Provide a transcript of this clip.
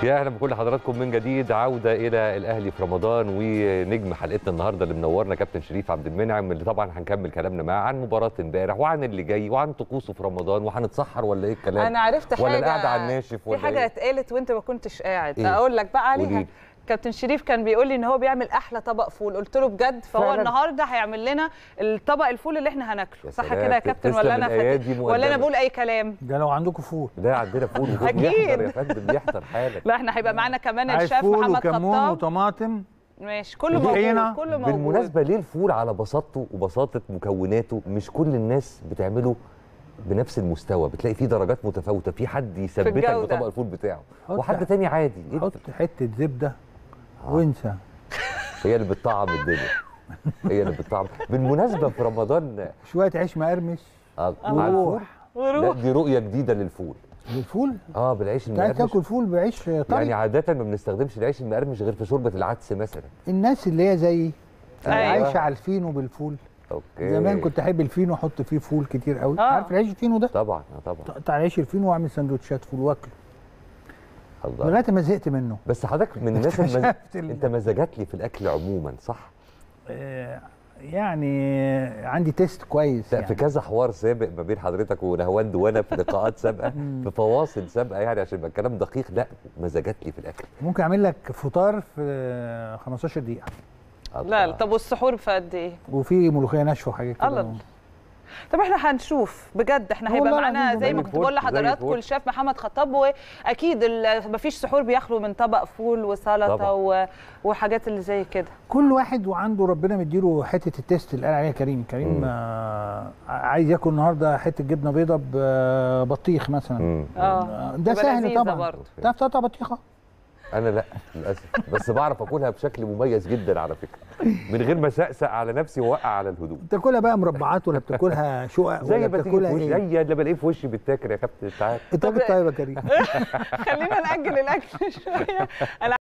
يا اهلا بكل حضراتكم من جديد عوده الى الاهلي في رمضان ونجم حلقتنا النهارده اللي منورنا كابتن شريف عبد المنعم اللي طبعا هنكمل كلامنا معاه عن مباراه امبارح وعن اللي جاي وعن طقوسه في رمضان وهنتسحر ولا ايه الكلام انا عرفت حاجه ولا القعده على الناشف في ولا حاجه إيه؟ اتقالت وانت ما كنتش قاعد إيه؟ اقول لك بقى عليها قوليلي. كابتن شريف كان بيقول لي ان هو بيعمل احلى طبق فول قلت له بجد فهو فعلاً. النهارده هيعمل لنا الطبق الفول اللي احنا هناكله يا صح سلام، كده يا كابتن تسلم ولا انا الأيادي فاكر ولا انا مقدمة. بقول اي كلام ده لو عندكم فول لا عندنا فول وفول أكيد. بيحضر يا فندم بيحضر حالا لا احنا هيبقى معانا كمان عايز الشيف فول محمد وكمون خطاب وطماطم ماشي كله وطحينة. موجود كله موجود بالمناسبه ليه الفول على بساطته وبساطه مكوناته مش كل الناس بتعمله بنفس المستوى بتلاقي فيه درجات متفاوته في حد يثبتك الجودة. بطبق الفول بتاعه حط- وحد تاني عادي إيه حط حته زبده وانسى هي اللي بتطعم الدنيا هي اللي بتطعم بالمناسبه في رمضان شويه عيش مقرمش آه، مع الفول وروح لا وروح دي رؤيه جديده للفول الفول اه بالعيش انت عايز المقرمش تاكل فول بعيش يعني طري عاده ما بنستخدمش العيش المقرمش غير في شوربه العدس مثلا الناس اللي هي زيي أيوة. عايشه على الفينو بالفول اوكي زمان كنت احب الفينو احط فيه فول كتير قوي آه. عارف العيش الفينو ده طبعا آه طبعا تقطع عيش الفينو واعمل سندوتشات فول واكله الله لغايه ما زهقت منه بس حضرتك من الناس المز... اكتشفت ال- انت مزاجات لي في الاكل عموما صح؟ آه، يعني عندي تيست كويس لا يعني. في كذا حوار سابق ما بين حضرتك ونهواند وانا في لقاءات سابقه في فواصل سابقه يعني عشان يبقى الكلام دقيق لا مزاجات لي في الاكل ممكن اعمل لك فطار في 15 دقيقه لا لا طب والسحور في قد ايه وفي ملوخيه ناشفه وحاجات كده الله. طب احنا هنشوف بجد احنا والله هيبقى العظيم معانا زي زي ما الفل، كنت بقول زي لحضراتكم الفل. الشيف محمد خطاب واكيد ال- مفيش سحور بيخلو من طبق فول وسلطه طبعا. و- وحاجات اللي زي كده كل واحد وعنده ربنا مديله حته التيست اللي قال عليها كريم كريم مم. آه عايز ياكل النهارده حته جبنه بيضه ببطيخ مثلا مم. اه آه، ده تبقى سهل لذيذة طبعا برضه. تعرف تقطع بطيخه انا لا للاسف بس بعرف اكلها بشكل مميز جدا على فكره من غير ما اسقسق على نفسي واوقع على الهدوم بتاكلها بقى مربعات ولا بتاكلها شقق زي ولا ما تيجي في بتاكلها وشي ايه زي اللي بلاقيه في وشي بيتاكل يا كابتن تعال انت راجل طيب يا كريم خلينا ناجل الاكل شويه انا